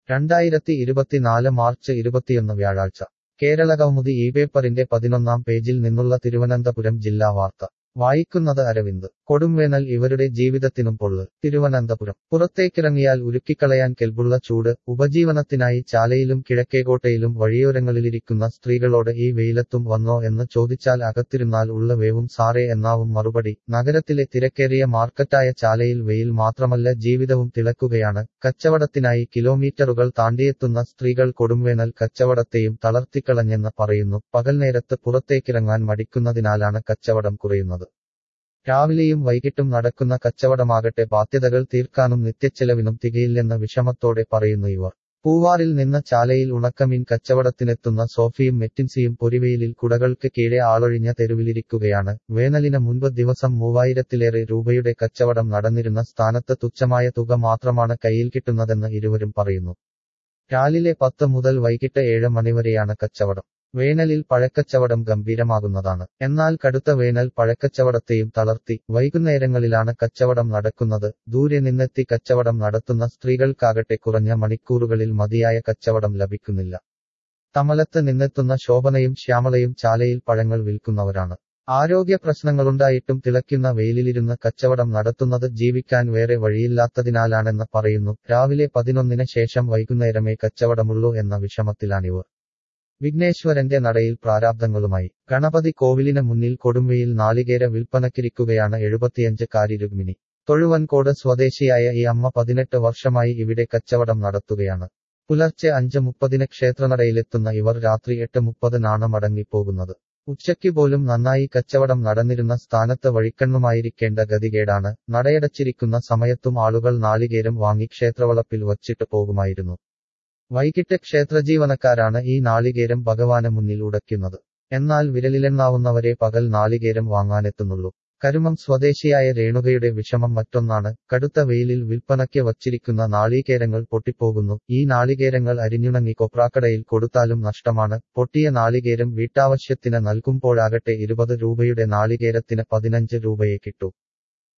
രണ്ടായിരത്തി ഇരുപത്തിനാല് മാർച്ച് ഇരുപത്തിയൊന്ന് വ്യാഴാഴ്ച കേരളകൗമുദി ഈ പേപ്പറിന്റെ പതിനൊന്നാം പേജിൽ നിന്നുള്ള തിരുവനന്തപുരം ജില്ലാ വാർത്ത വായിക്കുന്നത് അരവിന്ദ് കൊടുംവേനൽ ഇവരുടെ ജീവിതത്തിനും പൊള്ള് തിരുവനന്തപുരം പുറത്തേക്കിറങ്ങിയാൽ ഉരുക്കിക്കളയാൻ കെൽബുള്ള ചൂട് ഉപജീവനത്തിനായി ചാലയിലും കിഴക്കേകോട്ടയിലും വഴിയോരങ്ങളിലിരിക്കുന്ന സ്ത്രീകളോട് ഈ വെയിലത്തും വന്നോ എന്ന് ചോദിച്ചാൽ അകത്തിരുന്നാൽ ഉള്ള വേവും സാറേ എന്നാവും മറുപടി നഗരത്തിലെ തിരക്കേറിയ മാർക്കറ്റായ ചാലയിൽ വെയിൽ മാത്രമല്ല ജീവിതവും തിളക്കുകയാണ് കച്ചവടത്തിനായി കിലോമീറ്ററുകൾ താണ്ടിയെത്തുന്ന സ്ത്രീകൾ കൊടുംവേനൽ കച്ചവടത്തെയും തളർത്തിക്കളഞ്ഞെന്ന് പറയുന്നു പകൽനേരത്ത് പുറത്തേക്കിറങ്ങാൻ മടിക്കുന്നതിനാലാണ് കച്ചവടം കുറയുന്നത് രാവിലെയും വൈകിട്ടും നടക്കുന്ന കച്ചവടമാകട്ടെ ബാധ്യതകൾ തീർക്കാനും നിത്യച്ചെലവിനും തികയില്ലെന്ന വിഷമത്തോടെ പറയുന്നു ഇവർ പൂവാറിൽ നിന്ന് ചാലയിൽ ഉണക്കമീൻ കച്ചവടത്തിനെത്തുന്ന സോഫിയും മെറ്റിൻസിയും പൊരിവെയിലിൽ കുടകൾക്ക് കീഴെ ആളൊഴിഞ്ഞ തെരുവിലിരിക്കുകയാണ് വേനലിന് മുൻപ് ദിവസം മൂവായിരത്തിലേറെ രൂപയുടെ കച്ചവടം നടന്നിരുന്ന സ്ഥാനത്ത് തുച്ഛമായ തുക മാത്രമാണ് കയ്യിൽ കിട്ടുന്നതെന്ന് ഇരുവരും പറയുന്നു രാവിലെ പത്ത് മുതൽ വൈകിട്ട് ഏഴ് മണിവരെയാണ് കച്ചവടം വേനലിൽ പഴക്കച്ചവടം ഗംഭീരമാകുന്നതാണ് എന്നാൽ കടുത്ത വേനൽ പഴക്കച്ചവടത്തെയും തളർത്തി വൈകുന്നേരങ്ങളിലാണ് കച്ചവടം നടക്കുന്നത് ദൂരെ നിന്നെത്തി കച്ചവടം നടത്തുന്ന സ്ത്രീകൾക്കാകട്ടെ കുറഞ്ഞ മണിക്കൂറുകളിൽ മതിയായ കച്ചവടം ലഭിക്കുന്നില്ല തമലത്ത് നിന്നെത്തുന്ന ശോഭനയും ശ്യാമളയും ചാലയിൽ പഴങ്ങൾ വിൽക്കുന്നവരാണ് ആരോഗ്യ പ്രശ്നങ്ങളുണ്ടായിട്ടും തിളയ്ക്കുന്ന വെയിലിലിരുന്ന് കച്ചവടം നടത്തുന്നത് ജീവിക്കാൻ വേറെ വഴിയില്ലാത്തതിനാലാണെന്ന് പറയുന്നു രാവിലെ പതിനൊന്നിന് ശേഷം വൈകുന്നേരമേ കച്ചവടമുള്ളൂ എന്ന വിഷമത്തിലാണിവർ വിഘ്നേശ്വരന്റെ നടയിൽ പ്രാരാബ്ദങ്ങളുമായി ഗണപതി കോവിലിന് മുന്നിൽ കൊടുംവെയിൽ നാളികേര വിൽപ്പനക്കിരിക്കുകയാണ് എഴുപത്തിയഞ്ചുകാരി രുക്മിണി തൊഴുവൻകോട് സ്വദേശിയായ ഈ അമ്മ പതിനെട്ട് വർഷമായി ഇവിടെ കച്ചവടം നടത്തുകയാണ് പുലർച്ചെ അഞ്ച് മുപ്പതിന് ക്ഷേത്രനടയിലെത്തുന്ന ഇവർ രാത്രി എട്ട് മുപ്പതിനാണ് മടങ്ങിപ്പോകുന്നത് ഉച്ചയ്ക്ക് പോലും നന്നായി കച്ചവടം നടന്നിരുന്ന സ്ഥാനത്ത് വഴിക്കണ്ണുമായിരിക്കേണ്ട ഗതികേടാണ് നടയടച്ചിരിക്കുന്ന സമയത്തും ആളുകൾ നാളികേരം വാങ്ങി ക്ഷേത്രവളപ്പിൽ വച്ചിട്ട് പോകുമായിരുന്നു വൈകിട്ട് ക്ഷേത്രജീവനക്കാരാണ് ഈ നാളികേരം ഭഗവാന് മുന്നിൽ ഉടയ്ക്കുന്നത് എന്നാൽ വിരലിലെണ്ണാവുന്നവരെ പകൽ നാളികേരം വാങ്ങാനെത്തുന്നുള്ളൂ കരുമം സ്വദേശിയായ രേണുകയുടെ വിഷമം മറ്റൊന്നാണ് കടുത്ത വെയിലിൽ വിൽപ്പനയ്ക്ക് വച്ചിരിക്കുന്ന നാളികേരങ്ങൾ പൊട്ടിപ്പോകുന്നു ഈ നാളികേരങ്ങൾ അരിഞ്ഞുണങ്ങി കൊപ്രാക്കടയിൽ കൊടുത്താലും നഷ്ടമാണ് പൊട്ടിയ നാളികേരം വീട്ടാവശ്യത്തിന് നൽകുമ്പോഴാകട്ടെ ഇരുപത് രൂപയുടെ നാളികേരത്തിന് പതിനഞ്ച് രൂപയെ കിട്ടൂ